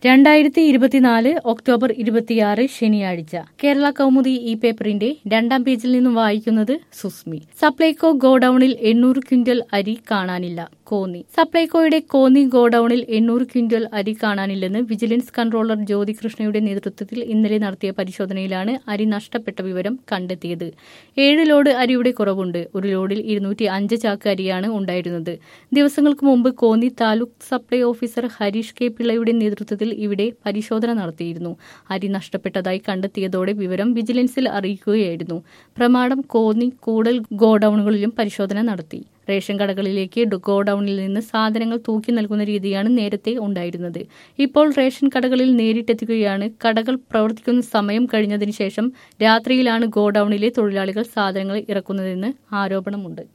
രണ്ടായിരത്തി ഇരുപത്തിനാല് ഒക്ടോബർ ഇരുപത്തിയാറ് ശനിയാഴ്ച കേരള കൗമുദി ഈ പേപ്പറിന്റെ രണ്ടാം പേജിൽ നിന്നും വായിക്കുന്നത് സുസ്മി സപ്ലൈകോ ഗോഡൌണിൽ എണ്ണൂറ് ക്വിന്റൽ അരി കാണാനില്ല കോന്നി സപ്ലൈകോയുടെ കോന്നി ഗോഡൌണിൽ എണ്ണൂറ് ക്വിന്റൽ അരി കാണാനില്ലെന്ന് വിജിലൻസ് കൺട്രോളർ ജ്യോതികൃഷ്ണയുടെ നേതൃത്വത്തിൽ ഇന്നലെ നടത്തിയ പരിശോധനയിലാണ് അരി നഷ്ടപ്പെട്ട വിവരം കണ്ടെത്തിയത് ഏഴ് ലോഡ് അരിയുടെ കുറവുണ്ട് ഒരു ലോഡിൽ ഇരുന്നൂറ്റി അഞ്ച് ചാക്ക് അരിയാണ് ഉണ്ടായിരുന്നത് ദിവസങ്ങൾക്ക് മുമ്പ് Konni taluk supply officer Harish K പിള്ളയുടെ നേതൃത്വത്തിൽ ഇവിടെ പരിശോധന നടത്തിയിരുന്നു അരി നഷ്ടപ്പെട്ടതായി കണ്ടെത്തിയതോടെ വിവരം വിജിലൻസിൽ അറിയിക്കുകയായിരുന്നു പ്രമാടം കോന്നി കൂടൽ ഗോഡൌണുകളിലും പരിശോധന നടത്തി റേഷൻ കടകളിലേക്ക് ഗോഡൌണിൽ നിന്ന് സാധനങ്ങൾ തൂക്കി നൽകുന്ന രീതിയാണ് നേരത്തെ ഉണ്ടായിരുന്നത് ഇപ്പോൾ റേഷൻ കടകളിൽ നേരിട്ടെത്തുകയാണ് കടകൾ പ്രവർത്തിക്കുന്ന സമയം കഴിഞ്ഞതിന് ശേഷം രാത്രിയിലാണ് ഗോഡൌണിലെ തൊഴിലാളികൾ സാധനങ്ങൾ ഇറക്കുന്നതെന്ന് ആരോപണമുണ്ട്